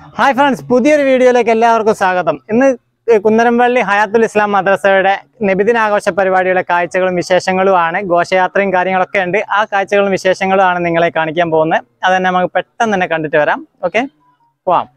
hi friends പുതിയൊരു വീഡിയോയിലേക്ക് എല്ലാവർക്കും സ്വാഗതം ഇന്ന് കുന്നരമ്പള്ളി ഹയാത്തുൽ ഇസ്ലാം മദ്രസയുടെ നബിദിനാഘോഷ പരിപാടിയുടെ കാഴ്ചകളും വിശേഷങ്ങളുമാണ് ഘോഷയാത്രയും കാര്യങ്ങളൊക്കെ ഉണ്ട് ആ കാഴ്ചകളും വിശേഷങ്ങളുമാണ് നിങ്ങളെ കാണിക്കാൻ പോകുന്നത് അത് തന്നെ നമുക്ക് പെട്ടെന്ന് തന്നെ കണ്ടിട്ട് വരാം ഓക്കെ പോവാം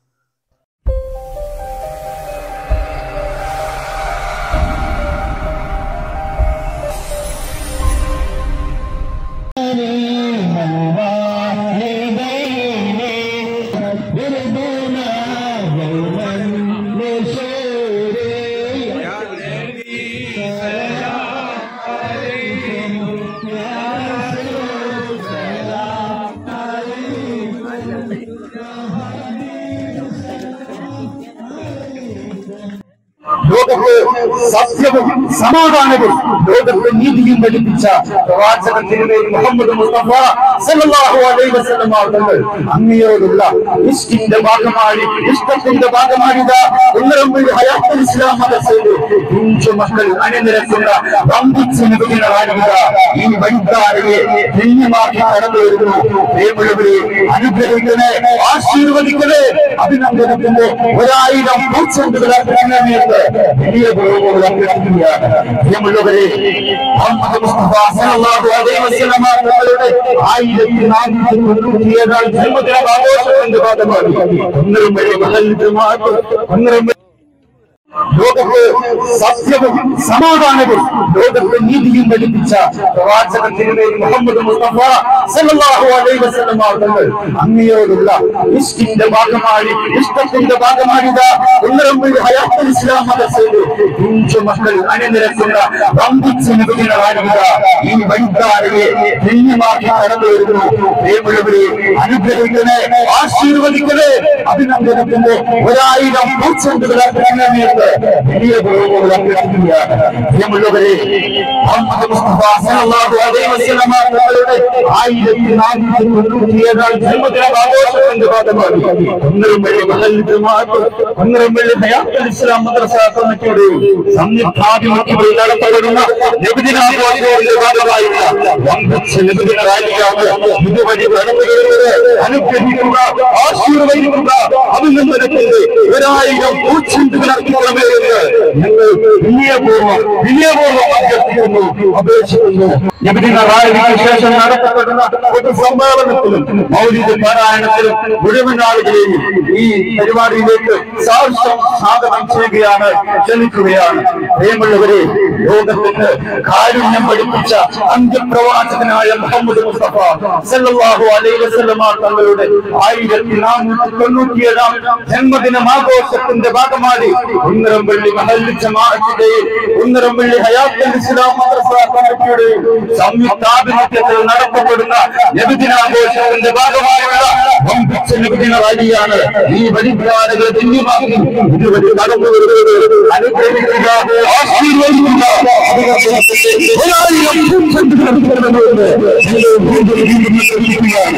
ലോകത്ത് സത്യവും സമാധാനവും ലോകത്ത് നീതിയും പഠിപ്പിച്ച പ്രവാചകൻ തിരുമേനി മുഹമ്മദ് മുസ്തഫ സല്ലല്ലാഹു അലൈഹി വസല്ലം തങ്ങൾ അങ്ങയോടുള്ള ഇഷ്ടിന്റെ ഭാഗമായി ഇഷ്ടത്തിന്റെ ഭാഗമായി ഇതാ ഉന്നരമ്പള്ളി ഹയാത്തുൽ ഇസ്ലാം മദ്രസയിലെ പിഞ്ചു മക്കൾ അണിനിരക്കുന്ന വമ്പിച്ച നിബിധങ്ങളായിരുന്ന ഈ വഴിക്കാരയെ ധന്യമാക്കി കടന്നു വരുന്നു പ്രിയമുള്ളവരെ അനുഗ്രഹിക്കണേ ആശീർവദിക്കണേ അഭിനന്ദനത്തിന്റെ ഒരായിരം പൂച്ചെണ്ടുകൾ അർപ്പിക്കണമെന്ന് വലിയ ഗൗരവങ്ങൾ അഭ്യർത്ഥിക്കുകയാണ് പ്രിയമുള്ളവരെ മുഹമ്മദ് മുസ്തഫ സല്ലല്ലാഹു അലൈഹി വസല്ലമ തങ്ങളുടെ ആയിരത്തി നാനൂറ്റി തൊണ്ണൂറ്റിയേഴാം ജന്മദിന ആഘോഷത്തിന്റെ ഭാഗമായി ഒന്നരം വരെ മഹൽ ജമാഅത്ത് ഒന്നരം ലോകത്ത് സത്യവും സമാധാനവും ലോകത്ത് നീതിയും പഠിപ്പിച്ച പ്രവാചകൻ തിരുമേനി മുഹമ്മദ് മുസ്തഫ സല്ലല്ലാഹു അലൈഹി വസല്ലം തങ്ങൾ അങ്ങയോടുള്ള ഇഷ്ടിന്റെ ഭാഗമായി ഇഷ്ടത്തിന്റെ ഭാഗമായി ഇതാ ഉന്നരമ്പള്ളി ഹയാത്തുൽ ഇസ്ലാം മദ്രസയിലെ പിഞ്ചു മക്കൾ അണിനിരക്കുന്ന വമ്പിച്ച നിബിധങ്ങളായിരുന്ന ഈ വഴിക്കാരയെ ധന്യമാക്കി കടന്നു വരുന്നു പ്രിയമുള്ളവരെ അനുഗ്രഹിക്കണേ ആശീർവദിക്കണേ അഭിനന്ദനത്തിന്റെ ഒരായിരം പൂച്ചെണ്ടുകൾ അർപ്പിക്കണമെന്ന് വലിയ ഗൗരവങ്ങൾ അഭ്യർത്ഥിക്കുകയാണ് പ്രിയമുള്ളവരെ മുഹമ്മദ് മുസ്തഫ സല്ലല്ലാഹു അലൈഹി വസല്ലമ തങ്ങളുടെ ആയിരത്തി നാനൂറ്റി തൊണ്ണൂറ്റിയേഴാം ജന്മദിന ആഘോഷത്തിന്റെ ഭാഗമായി ഒന്നരമ്പള്ളി മഹൽ ജമാഅത്ത് ഒന്നരമ്പള്ളി ഹയാത്തുൽ ഇസ്ലാം മദ്രസ കമ്മിറ്റിയുടെയും സംയുക്താഭിമുഖ്യത്തിൽ നടത്തപ്പെടുന്ന നബിദിനാഘോഷത്തിന്റെ ഭാഗമായുള്ള വമ്പിച്ച നബിദിന റാലിയാണ് ഇതുവഴി കടന്നു വരുന്നത് അനുഗ്രഹിക്കുക ആശീർവദിക്കുക അഭിനന്ദനത്തിന്റെ ഒരായിരം പൂച്ചെണ്ടുകൾ അർപ്പിക്കണമേ എന്ന് ഞങ്ങൾ വിനയപൂർവ്വം വിനയപൂർവ്വം അഭ്യർത്ഥിക്കുന്നു അപേക്ഷിക്കുന്നു നബിദിന റാലിക്ക് ശേഷം നടത്തപ്പെടുന്ന ഒരു സമ്മേളനത്തിലും മൗലിക പാരായണത്തിലും മുഴുവൻ ആളുകളെയും ഈ പരിപാടിയിലേക്ക് സാക്ഷ്യം സ്വാഗതം ചെയ്യുകയാണ് ക്ഷണിക്കുകയാണ് പ്രിയമുള്ളവരെ ലോകത്തിന് കാരുണ്യം പഠിപ്പിച്ച അന്ത്യപ്രവാചകനായ മുഹമ്മദ് മുസ്തഫ സല്ലല്ലാഹു അലൈഹി വസല്ലമ തങ്ങളുടെ ആയിരത്തി നാനൂറ്റി തൊണ്ണൂറ്റിയേഴാം ജന്മദിനം ആഘോഷത്തിന്റെ ഭാഗമായി ഉന്നരമ്പള്ളി മഹല്ലി ജമാഅത്തിന്റെയും ഉന്നരമ്പള്ളി ഹയാത്തുൽ ഇസ്ലാം മദ്രസ കമ്മിറ്റിയുടെയും സംയുക്താഭിമുഖ്യത്തിൽ നടത്തപ്പെടുന്ന നബിദിനാഘോഷത്തിന്റെ ഭാഗമായുള്ള വമ്പിച്ച നബിദിന റാലിയാണ് ഈ വഴിക്കാരകൾ ധന്യമാക്കി ഇതുവരെ നടന്നു വരുന്നത് അനുഗ്രഹിക്കുക ആശീർവദിക്കുക അഭിനന്ദനത്തിന്റെ ഒരായിരം പൂച്ചെണ്ടുകൾ അർപ്പിക്കണമെന്ന് ഞങ്ങൾ വീണ്ടും വീണ്ടും ശ്രദ്ധിക്കുകയാണ്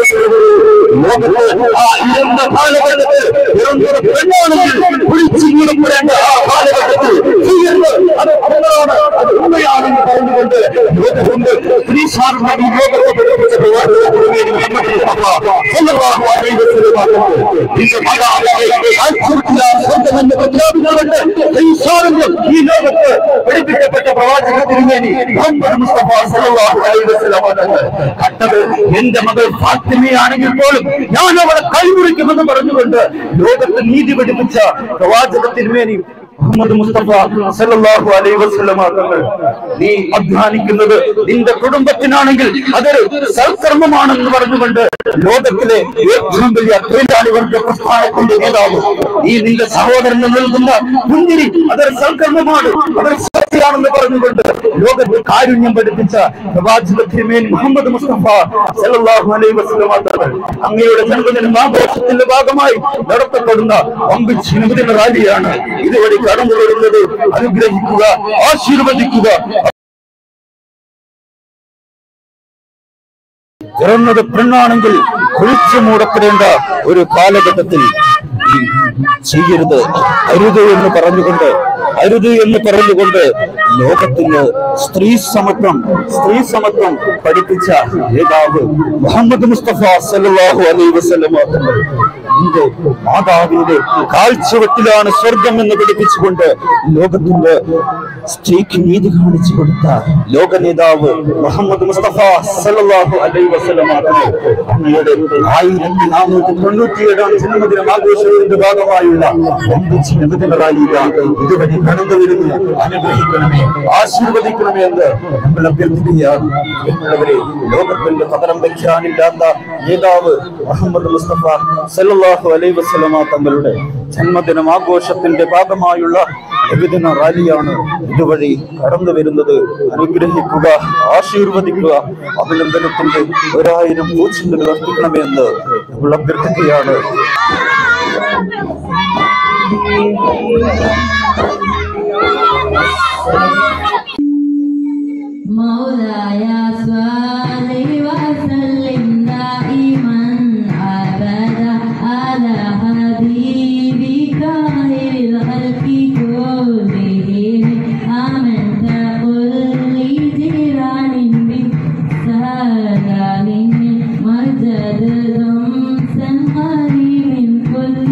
ലോകത്ത് ആ ഇരുണ്ട കാലഘട്ടത്തിൽ പിറന്നൊരു പെണ്ണാണെങ്കിൽ കുളിച്ചു മൂടപ്പെടേണ്ട ആ കാലഘട്ടത്തിൽ തീർന്ന് അത് അവളാണ് അത് ഉണ്മയാണെന്ന് പറഞ്ഞുകൊണ്ട് ലോകത്തിന്റെ സ്ത്രീ സാർവ്വം ലോകത്തെ പഠിപ്പിച്ച പ്രവാചകൻ മുഹമ്മദ് മുസ്തഫ സല്ലല്ലാഹു അലൈഹി വസല്ലം പറഞ്ഞു ഇത് മലയാളികളെ അത്ഭുതത്തിലാ സ്വന്തമെന്ന് പ്രഖ്യാപിച്ചുകൊണ്ട് ഈ സ്വാതന്ത്ര്യം ഈ ലോകത്ത് പഠിപ്പിക്കപ്പെട്ട പ്രവാചക തിരുമേനി മുഹമ്മദ് മുസ്തഫ സല്ലല്ലാഹു അലൈഹി വസല്ലം തങ്ങൾ കണ്ടത് എന്റെ മകൾ ഫാത്തിമയാണെങ്കിൽ പോലും ഞാൻ അവളെ കൈമുറിക്കുമെന്ന് പറഞ്ഞുകൊണ്ട് ലോകത്ത് നീതി പഠിപ്പിച്ച പ്രവാചക തിരുമേനി മുഹമ്മദ് മുസ്തഫ സല്ലല്ലാഹു അലൈഹി വസല്ലം തങ്ങൾ നീ അധ്വാനിക്കുന്നത് നിന്റെ കുടുംബത്തിനാണെങ്കിൽ അതൊരു സൽക്കർമ്മമാണെന്ന് പറഞ്ഞുകൊണ്ട് ലോകത്തിലെ ഏറ്റവും വലിയ തൊഴിലാളി വർഗ പ്രസ്ഥാനത്തിന്റെ നേതാവ് ഈ നിന്റെ സഹോദരന് നൽകുന്ന പുഞ്ചിരി അതൊരു സൽക്കർമ്മമാണ് അതൊരു സത്യമാണെന്ന് പറഞ്ഞുകൊണ്ട് ലോകത്ത് കാരുണ്യം പഠിപ്പിച്ച പ്രവാചക തിരുമേനി മുഹമ്മദ് മുസ്തഫ സല്ലല്ലാഹു അലൈഹി വസല്ലം തങ്ങൾ അങ്ങയുടെ ജന്മദിന ആഘോഷത്തിന്റെ ഭാഗമായി നടത്തപ്പെടുന്ന വമ്പിച്ച് നബിദിന റാലിയാണ് ഇതുവഴി കടന്നു വരുന്നത് അനുഗ്രഹിക്കുക ആശീർവദിക്കുക പിറന്നത് പെണ്ണാണെങ്കിൽ കുഴിച്ചു മൂടപ്പെടേണ്ട ഒരു കാലഘട്ടത്തിൽ ഈ ചെയ്യരുത് അരുത് എന്ന് പറഞ്ഞുകൊണ്ട് അരുത് എന്ന് പറഞ്ഞുകൊണ്ട് ലോകത്തിന് സ്ത്രീ സമത്വം സ്ത്രീ സമത്വം പഠിപ്പിച്ച നേതാവ് മുഹമ്മദ് മുസ്തഫ സല്ലല്ലാഹു അലൈഹി വസല്ലമ തങ്ങൾ എന്റെ മാതാവിന്റെ കാഴ്ചവെട്ടിലാണ് സ്വർഗം എന്ന് പഠിപ്പിച്ചുകൊണ്ട് ലോകത്തിന്റെ സ്ത്രീക്ക് നീതി കാണിച്ചു കൊടുത്ത ലോക നേതാവ് മുഹമ്മദ് മുസ്തഫ സല്ലല്ലാഹു അലൈഹി വസല്ലമ തങ്ങൾ അങ്ങയുടെ ആയിരത്തി നാനൂറ്റി തൊണ്ണൂറ്റിയേഴാം ജന്മദിനം ആഘോഷത്തിന്റെ ഭാഗമായുള്ള ഒന്നിച്ച് നിബന്ധന റാലിയിലാണ് ഇതുവഴി കടന്നു വരുന്നു അനുഗ്രഹിക്കണമേ ആശീർവദിക്കണമേ എന്ന് നമ്മൾ അഭ്യർത്ഥിക്കുകയാണ് എന്നുള്ളവരെ ലോകത്തിന്റെ പതനം വയ്ക്കാനില്ലാത്ത നേതാവ് മുഹമ്മദ് മുസ്തഫ സല്ലല്ലാഹു അലൈഹി വസല്ലമ തങ്ങളുടെ ജന്മദിനം ആഘോഷത്തിന്റെ ഭാഗമായുള്ള നബിദിന റാലിയാണ് ഇതുവഴി കടന്നു വരുന്നത് അനുഗ്രഹിക്കുക ആശീർവദിക്കുക അഭിനന്ദനത്തിന്റെ ഒരായിരം പൂച്ചെണ്ടുകൾ അർപ്പിക്കണമേ എന്ന് നമ്മൾ അഭ്യർത്ഥിക്കുകയാണ് مولاي صل وسلم دائما ابدا على حبيبك خير الخلق كلهم امنت قل لجيران بسلام مجد ضمسا قريب كل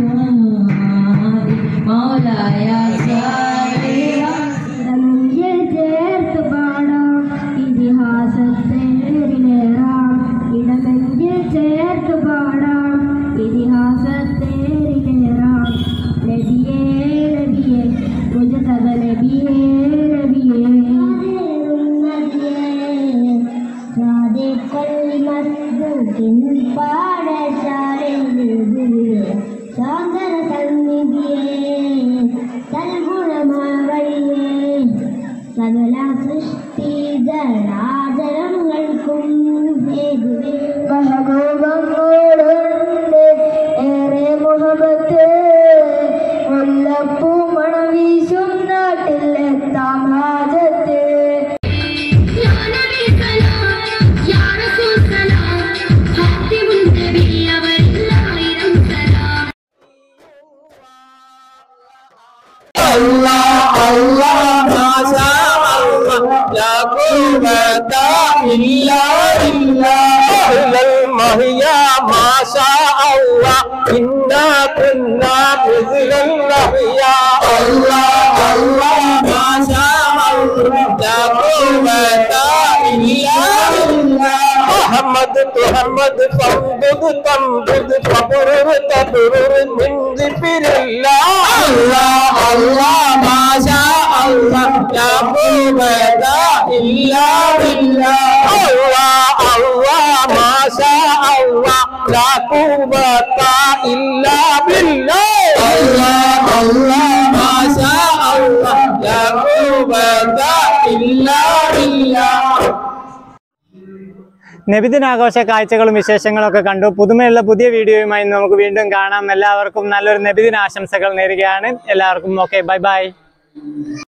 مولاي صل നെഞ്ചിൽ ചേർത്ത് പാടാം ഇതിഹാസത്തേറിലേറാം ഇടനെഞ്ചിൽ ചേർത്ത് പാടാം ഇതിഹാസത്തേറിലേറാം നബിയേ നബിയേ മുജതബ നബിയേ നബിയേ പാടശാലയിൽ സാഗര സന്നിധിയേ സൽഗുണമാവഴിയേ സകല സൃഷ്ടി ജലാചരങ്ങൾക്കും മഹബൂബങ്ങളോടുണ്ട് ഏറെ മുഹബത്ത് മുല്ലപ്പൂ മണവീശും നാട്ടിൽ എത്താം ഹാജത്ത് يا نبي سلام يا رسول سلام خاتم النبي والله سلام محمد محمد فانبض تنبض فبرر تبرر من ذكر الله الله الله ما شاء الله لا قوة إلا بالله الله الله ما شاء الله لا قوة إلا بالله الله الله ما شاء الله لا قوة إلا بالله നബിദിനാഘോഷ കാഴ്ചകളും വിശേഷങ്ങളും ഒക്കെ കണ്ടു പുതുമയുള്ള പുതിയ വീഡിയോയുമായി നമുക്ക് വീണ്ടും കാണാം എല്ലാവർക്കും നല്ലൊരു നബിദിന ആശംസകൾ നേരുകയാണ് എല്ലാവർക്കും ഓക്കെ ബൈ ബൈ